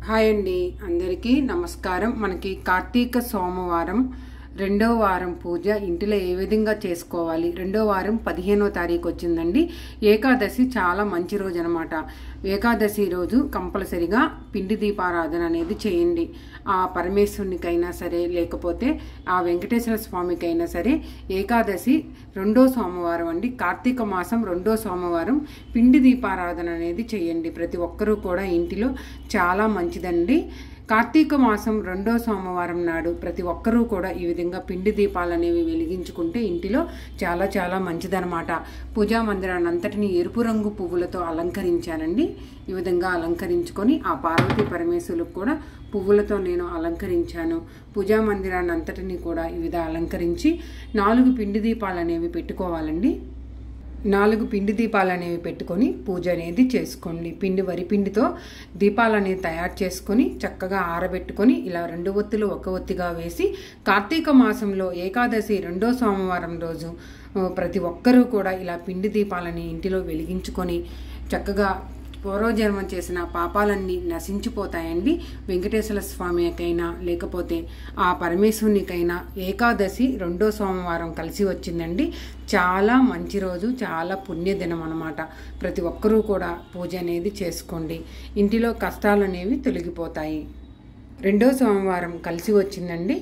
hi అండి అందరికీ నమస్కారం మనకి కార్తీక సోమవారం రెండో వారం పూజ ఇంటిలో ఏ విధంగా చేసుకోవాలి రెండో వారం పదిహేనో తారీఖు వచ్చిందండి ఏకాదశి చాలా మంచి రోజు అనమాట ఏకాదశి రోజు కంపల్సరిగా పిండి దీపారాధన అనేది చేయండి ఆ పరమేశ్వరునికైనా సరే లేకపోతే ఆ వెంకటేశ్వర స్వామికైనా సరే ఏకాదశి రెండో సోమవారం అండి కార్తీక మాసం రెండో సోమవారం పిండి దీపారాధన అనేది చేయండి ప్రతి ఒక్కరూ కూడా ఇంటిలో చాలా మంచిదండి కార్తీక మాసం రెండో సోమవారం నాడు ప్రతి ఒక్కరూ కూడా ఈ విధంగా పిండి దీపాలు అనేవి వెలిగించుకుంటే ఇంటిలో చాలా చాలా మంచిదనమాట పూజా మందిరాన్ని అంతటిని ఎరుపు రంగు పువ్వులతో అలంకరించానండి ఈ విధంగా అలంకరించుకొని ఆ పార్వతీ పరమేశ్వరులకు కూడా పువ్వులతో నేను అలంకరించాను పూజా మందిరాన్ని అంతటిని కూడా ఈ విధంగా అలంకరించి నాలుగు పిండి దీపాలు అనేవి పెట్టుకోవాలండి నాలుగు పిండి దీపాలు అనేవి పెట్టుకొని పూజ అనేది చేసుకోండి పిండి వరి పిండితో దీపాలు అనేవి తయారు చేసుకొని చక్కగా ఆరబెట్టుకొని ఇలా రెండు ఒత్తులు ఒక ఒత్తిగా వేసి కార్తీక మాసంలో ఏకాదశి రెండో సోమవారం రోజు ఆ, ప్రతి ఒక్కరూ కూడా ఇలా పిండి దీపాలని ఇంటిలో వెలిగించుకొని చక్కగా పూర్వజన్మం చేసిన పాపాలన్నీ నశించిపోతాయండి వెంకటేశ్వర స్వామికైనా లేకపోతే ఆ పరమేశ్వరునికైనా ఏకాదశి రెండో సోమవారం కలిసి వచ్చిందండి చాలా మంచి రోజు చాలా పుణ్యదినం అనమాట ప్రతి ఒక్కరూ కూడా పూజ అనేది చేసుకోండి ఇంటిలో కష్టాలు అనేవి తొలగిపోతాయి రెండో సోమవారం కలిసి వచ్చిందండి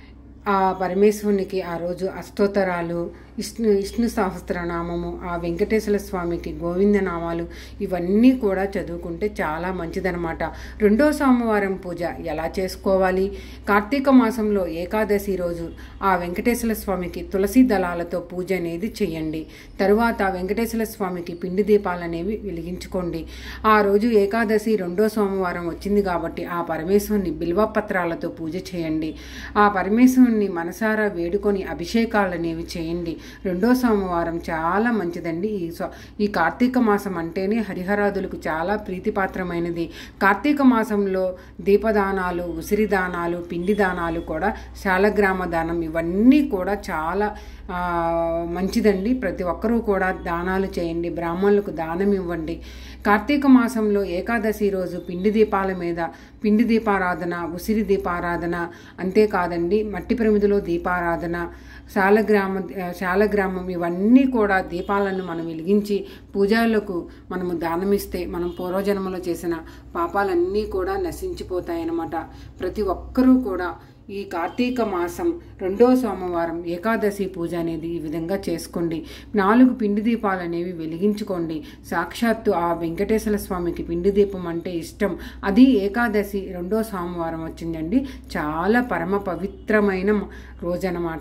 ఆ పరమేశ్వరునికి ఆ రోజు అష్టోత్తరాలు విష్ణు విష్ణు సహస్రనామము ఆ వెంకటేశ్వర స్వామికి గోవింద నామాలు ఇవన్నీ కూడా చదువుకుంటే చాలా మంచిదనమాట రెండో సోమవారం పూజ ఎలా చేసుకోవాలి కార్తీక మాసంలో ఏకాదశి రోజు ఆ వెంకటేశ్వర స్వామికి తులసి దళాలతో పూజ అనేది చేయండి తరువాత వెంకటేశ్వర స్వామికి పిండి దీపాలు అనేవి వెలిగించుకోండి ఆ రోజు ఏకాదశి రెండో సోమవారం వచ్చింది కాబట్టి ఆ పరమేశ్వరుని బిల్వపత్రాలతో పూజ చేయండి ఆ పరమేశ్వరుని మనసారా వేడుకొని అభిషేకాలు అనేవి చేయండి రెండో సోమవారం చాలా మంచిదండి ఈ సో ఈ కార్తీక మాసం అంటేనే హరిహరాదులకు చాలా ప్రీతిపాత్రమైనది కార్తీక మాసంలో దీపదానాలు ఉసిరి దానాలు పిండి దానాలు కూడా శాలగ్రామ దానం ఇవన్నీ కూడా చాలా ఆ, మంచిదండి ప్రతి ఒక్కరూ కూడా దానాలు చేయండి బ్రాహ్మణులకు దానం ఇవ్వండి కార్తీక మాసంలో ఏకాదశి రోజు పిండి దీపాల మీద పిండి దీపారాధన ఉసిరి దీపారాధన అంతేకాదండి మట్టి ప్రమిదిలో దీపారాధన శాలగ్రామ శాలగ్రామం ఇవన్నీ కూడా దీపాలను మనం వెలిగించి పూజలకు మనము దానమిస్తే మనం పూర్వజన్మలో చేసిన పాపాలన్నీ కూడా నశించిపోతాయన్నమాట ప్రతి ఒక్కరూ కూడా ఈ కార్తీక మాసం రెండో సోమవారం ఏకాదశి పూజ అనేది ఈ విధంగా చేసుకోండి నాలుగు పిండి దీపాలు అనేవి వెలిగించుకోండి సాక్షాత్తు ఆ వెంకటేశ్వర స్వామికి పిండి దీపం అంటే ఇష్టం అది ఏకాదశి రెండో సోమవారం వచ్చిందండి చాలా పరమ పవిత్రమైన రోజనమాట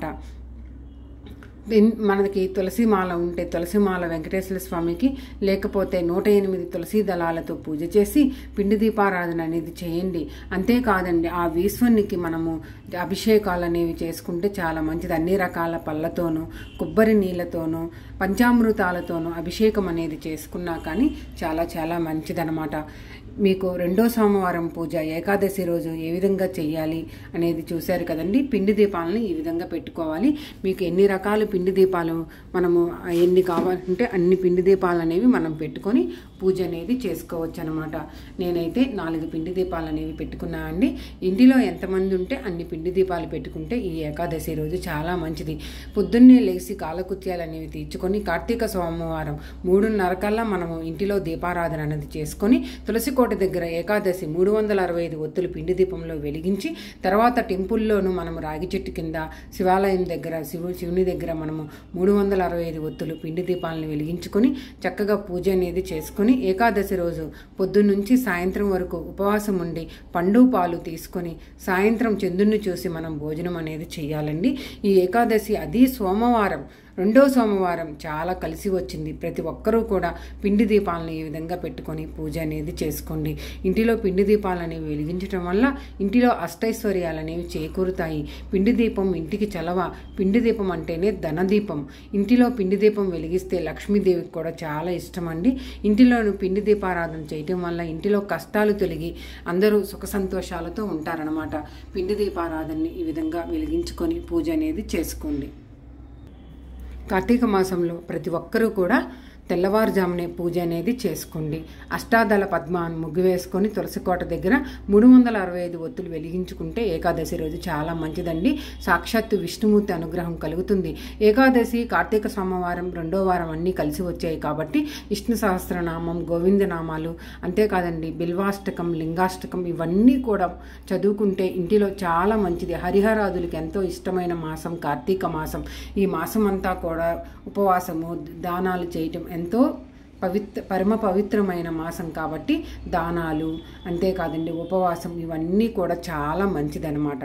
ఎన్- మనకి తులసి మాల ఉంటే తులసి మాల వెంకటేశ్వర స్వామికి లేకపోతే నూట ఎనిమిది తులసి దళాలతో పూజ చేసి పిండి దీపారాధన అనేది చేయండి అంతేకాదండి ఆ ఈశ్వరునికి మనము అభిషేకాలు అనేవి చేసుకుంటే చాలా మంచిది అన్ని రకాల పళ్ళతోనూ కొబ్బరి నీళ్ళతోనూ పంచామృతాలతోనూ అభిషేకం అనేది చేసుకున్నా కానీ చాలా చాలా మంచిదనమాట మీకు రెండో సోమవారం పూజ ఏకాదశి రోజు ఏ విధంగా చేయాలి అనేది చూశారు కదండి పిండి దీపాలను ఈ విధంగా పెట్టుకోవాలి మీకు ఎన్ని రకాల పిండి దీపాలు మనము ఎన్ని కావాలంటే అన్ని పిండి దీపాలు అనేవి మనం పెట్టుకొని పూజ అనేది చేసుకోవచ్చు అనమాట నేనైతే నాలుగు పిండి దీపాలు అనేవి పెట్టుకున్నా అండి ఇంటిలో ఎంతమంది ఉంటే అన్ని పిండి దీపాలు పెట్టుకుంటే ఈ ఏకాదశి రోజు చాలా మంచిది పొద్దున్నే లేచి కాలకృత్యాలు అనేవి తీర్చుకొని కార్తీక సోమవారం మూడున్నర కల్లా మనము ఇంటిలో దీపారాధన అనేది చేసుకొని తులసి కోట దగ్గర ఏకాదశి మూడు వందల అరవై ఐదు ఒత్తులు పిండి దీపంలో వెలిగించి తర్వాత టెంపుల్లోను మనము రాగి చెట్టు కింద శివాలయం దగ్గర శివు శివుని దగ్గర మనము మూడు వందల అరవై ఐదు ఒత్తులు పిండి దీపాలను వెలిగించుకొని చక్కగా పూజ అనేది చేసుకొని ఏకాదశి రోజు పొద్దున్నుంచి సాయంత్రం వరకు ఉపవాసం ఉండి పండు పాలు తీసుకొని సాయంత్రం చంద్రుని చూసి మనం భోజనం అనేది చేయాలండి ఈ ఏకాదశి అది సోమవారం రెండో సోమవారం చాలా కలిసి వచ్చింది ప్రతి ఒక్కరూ కూడా పిండి దీపాలను ఈ విధంగా పెట్టుకొని పూజ అనేది చేసుకోండి ఇంటిలో పిండి దీపాలు అనేవి వెలిగించడం వల్ల ఇంటిలో అష్టైశ్వర్యాలు అనేవి చేకూరుతాయి పిండి దీపం ఇంటికి చలవ పిండి దీపం అంటేనే ధనదీపం ఇంటిలో పిండి దీపం వెలిగిస్తే లక్ష్మీదేవికి కూడా చాలా ఇష్టం అండి ఇంటిలోను పిండి దీపారాధన చేయటం వల్ల ఇంటిలో కష్టాలు తొలగి అందరూ సుఖ సంతోషాలతో ఉంటారనమాట పిండి దీపారాధనని ఈ విధంగా వెలిగించుకొని పూజ అనేది చేసుకోండి కార్తీక మాసంలో ప్రతి ఒక్కరూ కూడా తెల్లవారుజామునే పూజ అనేది చేసుకోండి అష్టాదళ పద్మాన్ని ముగ్గు వేసుకొని తులసి కోట దగ్గర మూడు వందల అరవై ఐదు ఒత్తులు వెలిగించుకుంటే ఏకాదశి రోజు చాలా మంచిదండి సాక్షాత్తు విష్ణుమూర్తి అనుగ్రహం కలుగుతుంది ఏకాదశి కార్తీక సోమవారం రెండో వారం అన్నీ కలిసి వచ్చాయి కాబట్టి విష్ణు సహస్రనామం గోవిందనామాలు అంతేకాదండి బిల్వాష్టకం లింగాష్టకం ఇవన్నీ కూడా చదువుకుంటే ఇంటిలో చాలా మంచిది హరిహరాదులకు ఎంతో ఇష్టమైన మాసం కార్తీక మాసం ఈ మాసం అంతా కూడా ఉపవాసము దానాలు చేయటం ఎంతో పవిత్ర పరమ పవిత్రమైన మాసం కాబట్టి దానాలు అంతేకాదండి ఉపవాసం ఇవన్నీ కూడా చాలా మంచిదన్నమాట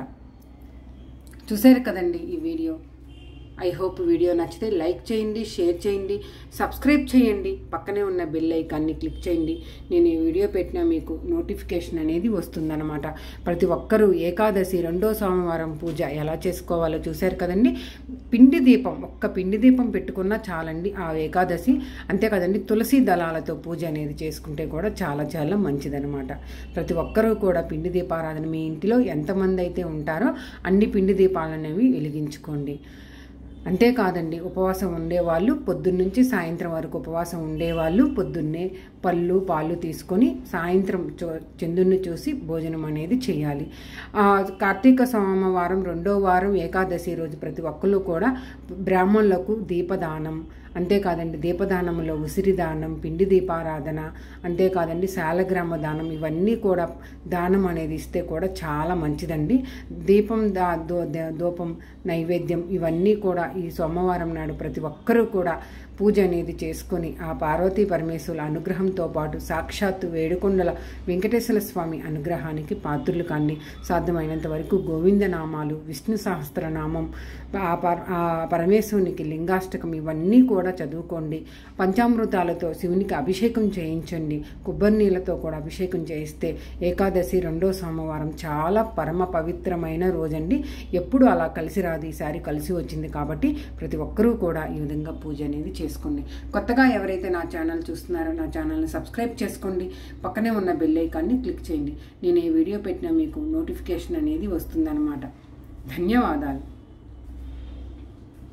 చూసారు కదండి ఈ వీడియో ఐ హోప్ వీడియో నచ్చితే లైక్ చేయండి షేర్ చేయండి సబ్స్క్రైబ్ చేయండి పక్కనే ఉన్న బెల్ ఐకాన్ని క్లిక్ చేయండి నేను ఈ వీడియో పెట్టినా మీకు నోటిఫికేషన్ అనేది వస్తుందన్నమాట ప్రతి ఒక్కరూ ఏకాదశి రెండో సోమవారం పూజ ఎలా చేసుకోవాలో చూశారు కదండి పిండి దీపం ఒక్క పిండి దీపం పెట్టుకున్నా చాలండి ఆ ఏకాదశి అంతే కదండి తులసి దళాలతో పూజ అనేది చేసుకుంటే కూడా చాలా చాలా మంచిదనమాట ప్రతి ఒక్కరూ కూడా పిండి దీపారాధన మీ ఇంటిలో ఎంతమంది అయితే ఉంటారో అన్ని పిండి దీపాలు అనేవి వెలిగించుకోండి అంతేకాదండి ఉపవాసం ఉండేవాళ్ళు పొద్దున్నుంచి సాయంత్రం వరకు ఉపవాసం ఉండేవాళ్ళు పొద్దున్నే పళ్ళు పాలు తీసుకొని సాయంత్రం చో చంద్రుని చూసి భోజనం అనేది చేయాలి ఆ, కార్తీక సోమవారం రెండో వారం ఏకాదశి రోజు ప్రతి ఒక్కళ్ళు కూడా బ్రాహ్మణులకు దీపదానం అంతేకాదండి దీపదానంలో ఉసిరి దానం పిండి దీపారాధన అంతేకాదండి శాలగ్రామ దానం ఇవన్నీ కూడా దానం అనేది ఇస్తే కూడా చాలా మంచిదండి దీపం దా దో ద- దూపం నైవేద్యం ఇవన్నీ కూడా ఈ సోమవారం నాడు ప్రతి ఒక్కరూ కూడా పూజ అనేది చేసుకొని ఆ పార్వతీ పరమేశ్వరుల అనుగ్రహంతో పాటు సాక్షాత్తు వేడుకొండల వెంకటేశ్వర స్వామి అనుగ్రహానికి పాత్రులు కాండి సాధ్యమైనంత వరకు గోవిందనామాలు విష్ణు సహస్రనామం ఆ పర- ఆ పరమేశ్వరునికి లింగాష్టకం ఇవన్నీ కూడా చదువుకోండి పంచామృతాలతో శివునికి అభిషేకం చేయించండి కొబ్బరి నీళ్ళతో కూడా అభిషేకం చేయిస్తే ఏకాదశి రెండో సోమవారం చాలా పరమ పవిత్రమైన రోజండి ఎప్పుడు అలా కలిసి రాదు ఈసారి కలిసి వచ్చింది కాబట్టి ప్రతి ఒక్కరూ కూడా ఈ విధంగా పూజ అనేది చేసుకోండి కొత్తగా ఎవరైతే నా ఛానల్ చూస్తున్నారో నా ఛానల్ని సబ్స్క్రైబ్ చేసుకోండి పక్కనే ఉన్న బెల్ ఐకాన్ని క్లిక్ చేయండి నేను ఈ వీడియో పెట్టిన మీకు నోటిఫికేషన్ అనేది వస్తుందన్నమాట ధన్యవాదాలు